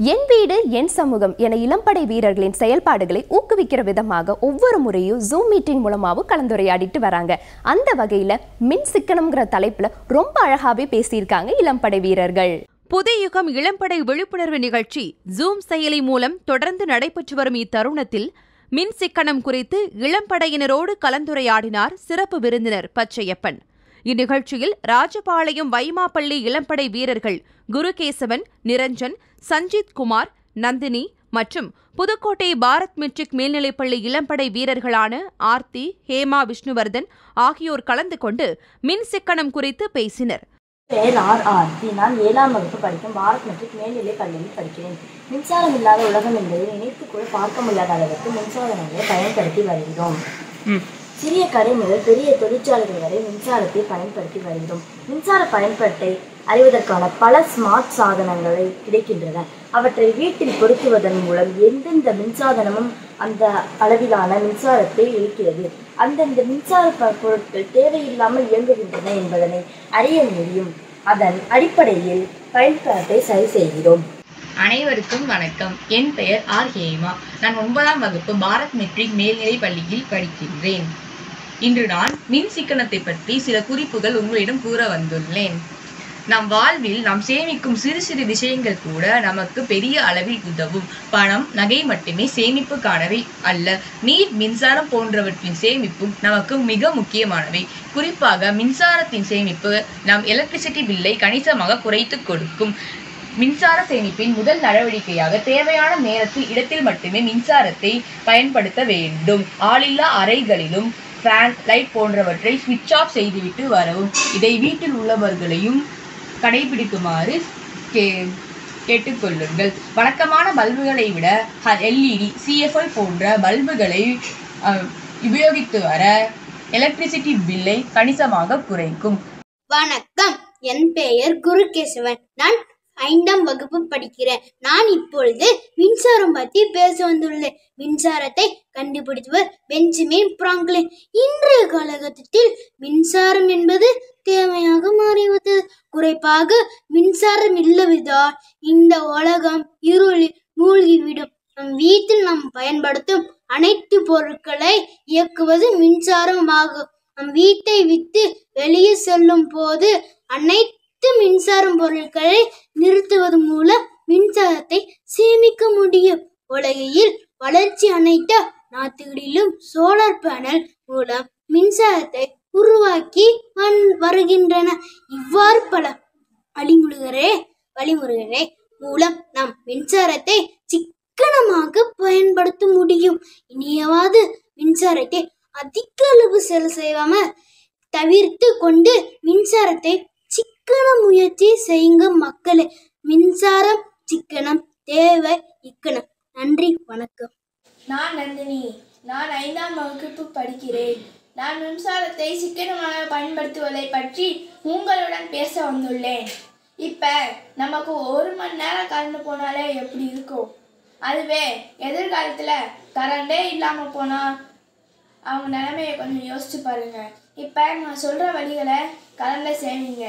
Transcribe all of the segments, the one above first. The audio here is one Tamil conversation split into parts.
என் வீடு என் சமூகம் என இளம்படை வீரர்களின் செயல்பாடுகளை ஊக்குவிக்கிற விதமாக ஒவ்வொரு முறையும் ஜூம் மீட்டிங் மூலமாகவும் கலந்துரையாடிட்டு வராங்க அந்த வகையில மின் சிக்கனம்ங்கிற தலைப்புல ரொம்ப அழகாவே பேசியிருக்காங்க இளம்படை வீரர்கள் புதையுகம் இளம்படை விழிப்புணர்வு நிகழ்ச்சி ஜூம் செயலி மூலம் தொடர்ந்து நடைபெற்று வரும் இத்தருணத்தில் மின் சிக்கனம் குறித்து இளம்படையினரோடு கலந்துரையாடினார் சிறப்பு விருந்தினர் பச்சையப்பன் இந்நிகழ்ச்சியில் ராஜபாளையம் வைமாப்பள்ளி இளம்படை வீரர்கள் குருகேசவன் நிரஞ்சன் சஞ்சித் குமார் நந்தினி மற்றும் புதுக்கோட்டை பாரத் மெட்ரிக் மேல்நிலைப்பள்ளி இளம்படை வீரர்களான ஆர்த்தி ஹேமா விஷ்ணுவர்தன் ஆகியோர் கலந்து கொண்டு மின் சிக்கனம் குறித்து பேசினர் பெயர் ஆர் ஆர்த்தி நான் ஏழாம் வகுப்பு படிக்கும் பாரத் மெட்ரிக் மேல்நிலைப் பள்ளியில் படிக்கிறேன் மின்சாரம் இல்லாத உலகம் என்பதை நினைத்து கூட பார்க்க முடியாத அளவுக்கு மின்சாதனங்களை பயன்படுத்தி வருகிறோம் சிறிய கடை முதல் பெரிய தொழிற்சாலைகள் வரை மின்சாரத்தை பயன்படுத்தி வருகிறோம் மின்சார பயன்பாட்டை அறிவதற்கான பல ஸ்மார்ட் சாதனங்களை கிடைக்கின்றன அவற்றை வீட்டில் பொருத்துவதன் மூலம் எந்தெந்த மின்சாதனமும் அந்த அளவிலான மின்சாரத்தை இழுக்கிறது அந்தந்த மின்சார ப- பொருட்கள் தேவையில்லாமல் இயங்குகின்றன என்பதனை அறிய முடியும் அதன் அடிப்படையில் பயன்பாட்டை சரி செய்கிறோம் அனைவருக்கும் வணக்கம் என் பெயர் ஆர் ஹேமா நான் ஒன்பதாம் வகுப்பு பாரத் மெட்ரிக் மேல்நிலைப் பள்ளியில் படிக்கின்றேன் இன்று நான் மின் சிக்கனத்தை பற்றி சில குறிப்புகள் உங்களிடம் கூற வந்துள்ளேன் நம் வாழ்வில் நாம் சேமிக்கும் சிறு சிறு விஷயங்கள் கூட நமக்கு பெரிய அளவில் உதவும் பணம் நகை மட்டுமே சேமிப்புக்கானவை அல்ல நீர் மின்சாரம் போன்றவற்றின் சேமிப்பும் நமக்கு மிக முக்கியமானவை குறிப்பாக மின்சாரத்தின் சேமிப்பு நம் எலக்ட்ரிசிட்டி பில்லை கணிசமாக குறைத்து கொடுக்கும் மின்சார சேமிப்பின் முதல் நடவடிக்கையாக தேவையான நேரத்தில் இடத்தில் மட்டுமே மின்சாரத்தை பயன்படுத்த வேண்டும் ஆளில்லா அறைகளிலும் ஃபேன் லைட் போன்றவற்றை ஸ்விட்ச் ஆஃப் செய்துவிட்டு வரவும் இதை வீட்டில் உள்ளவர்களையும் கடைபிடிக்குமாறு கே கேட்டுக்கொள்ளுங்கள் வழக்கமான பல்புகளை விட எல்இடி சிஎஃப்எல் போன்ற பல்புகளை அஹ், உபயோகித்து வர எலக்ட்ரிசிட்டி பில்லை கணிசமாக குறைக்கும் வணக்கம் என் பெயர் குருகேசவன் நான் ஐந்தாம் வகுப்பு படிக்கிறேன் நான் இப்பொழுது மின்சாரம் பற்றி பேச வந்துள்ளேன் மின்சாரத்தை கண்டுபிடித்தவர் பெஞ்சமின் பிராங்க்லின் இன்றைய காலகட்டத்தில் மின்சாரம் என்பது தேவையாக மாறிவிட்டது குறிப்பாக மின்சாரம் இல்லாவிட்டால் இந்த உலகம் இருளில் மூழ்கிவிடும் நம் வீட்டில் நாம் பயன்படுத்தும் அனைத்து பொருட்களை இயக்குவது மின்சாரம் ஆகும் நம் வீட்டை விட்டு வெளியே செல்லும் போது அனைத்து மின்சாரம் பொருட்களை நிறுத்துவது மூலம் மின்சாரத்தை சேமிக்க முடியும் உலகில் வளர்ச்சி அனைத்த நாடுகளிலும் சோலார் பேனல் மூலம் மின்சாரத்தை உருவாக்கி வந்- வருகின்றன இவ்வாறு பல வழிமுறைகளே வழிமுறைகளே மூலம் நாம் மின்சாரத்தை சிக்கனமாக பயன்படுத்த முடியும் இனியாவது மின்சாரத்தை அதிக அளவு செலவு செய்யாம தவிர்த்து கொண்டு மின்சாரத்தை சிக்கன முயற்சி செய்யுங்க மக்களே மின்சாரம் சிக்கனம் தேவை இக்கணம் நன்றி வணக்கம் நான் நந்தினி நான் ஐந்தாம் வகுப்பு படிக்கிறேன் நான் மின்சாரத்தை சிக்கனமாக பயன்படுத்துவதை பற்றி உங்களுடன் பேச வந்துள்ளேன் இப்போ நமக்கு ஒரு மணி நேரம் கரண்ட் போனாலே எப்படி இருக்கும் அதுவே எதிர்காலத்தில் கரண்டே இல்லாமல் போனால் அவங்க நிலைமையை கொஞ்சம் யோசிச்சு பாருங்க இப்போ நான் சொல்கிற வழிகளை கரண்டை சேமிங்க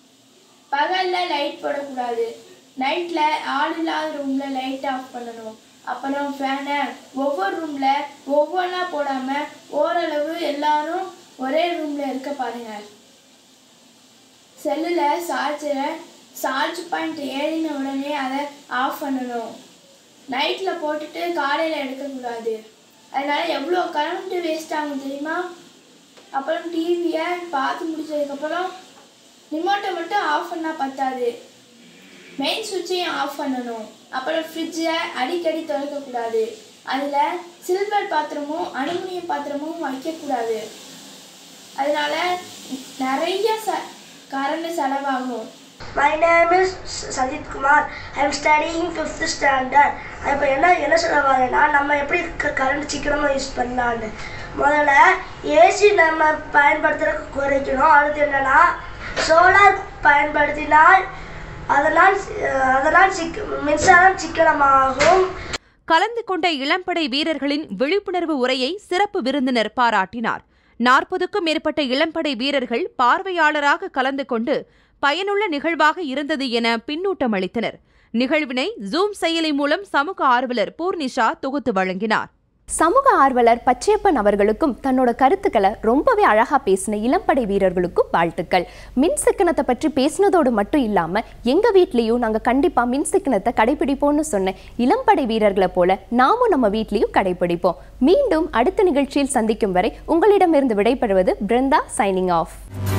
பகலில் லைட் போடக்கூடாது நைட்டில் ஆள் இல்லாத ரூமில் லைட் ஆஃப் பண்ணணும் அப்புறம் ஃபேனை ஒவ்வொரு ரூமில் ஒவ்வொன்றா போடாமல் ஓரளவு எல்லாரும் ஒரே ரூமில் இருக்க பாருங்க செல்லில் சார்ஜரை சார்ஜ் பாயிண்ட் ஏறின உடனே அதை ஆஃப் பண்ணணும் நைட்டில் போட்டுட்டு காலையில் எடுக்கக்கூடாது அதனால எவ்வளோ கரண்ட் வேஸ்ட் ஆகும் தெரியுமா அப்புறம் டிவியை பார்த்து முடிச்சதுக்கப்புறம் ரிமோட்டை மட்டும் ஆஃப் பண்ணால் பத்தாது மெயின் சுவிட்சையும் ஆஃப் பண்ணணும் அப்புறம் ஃப்ரிட்ஜை அடிக்கடி திறக்கக்கூடாது அதில் சில்வர் பாத்திரமும் அலுமினியம் பாத்திரமும் வைக்கக்கூடாது அதனால நிறைய ச கரண்ட் செலவாகும் My name is Sajit Kumar. I am studying fifth standard. இப்போ என்ன என்ன சொல்ல வரேன்னா நம்ம எப்படி கரண்ட் சீக்கிரமாக யூஸ் பண்ணலான்னு முதல்ல ஏசி நம்ம பயன்படுத்துறதுக்கு குறைக்கணும் அடுத்து என்னன்னா சோலார் பயன்படுத்தினால் அதனால் அஹ், அதனால் சிக் மின்சாரம் சிக்கனமாகும் கலந்து கொண்ட இளம்படை வீரர்களின் விழிப்புணர்வு உரையை சிறப்பு விருந்தினர் பாராட்டினார் நாற்பதுக்கும் மேற்பட்ட இளம்படை வீரர்கள் பார்வையாளராக கலந்து கொண்டு பயனுள்ள நிகழ்வாக இருந்தது என பின்னூட்டம் அளித்தனர் நிகழ்வினை ஜூம் செயலி மூலம் சமூக ஆர்வலர் பூர்ணிஷா தொகுத்து வழங்கினார் சமூக ஆர்வலர் பச்சையப்பன் அவர்களுக்கும் தன்னோட கருத்துக்களை ரொம்பவே அழகா பேசின இளம்படை வீரர்களுக்கும் வாழ்த்துக்கள் மின் சிக்கனத்தை பற்றி பேசினதோடு மட்டும் இல்லாம எங்க வீட்லயும் நாங்க கண்டிப்பா மின் சிக்கனத்தை கடைபிடிப்போம்னு சொன்ன இளம்படை வீரர்களை போல நாமும் நம்ம வீட்லயும் கடைபிடிப்போம் மீண்டும் அடுத்த நிகழ்ச்சியில் சந்திக்கும் வரை உங்களிடமிருந்து விடைபெறுவது பிருந்தா சைனிங் ஆஃப்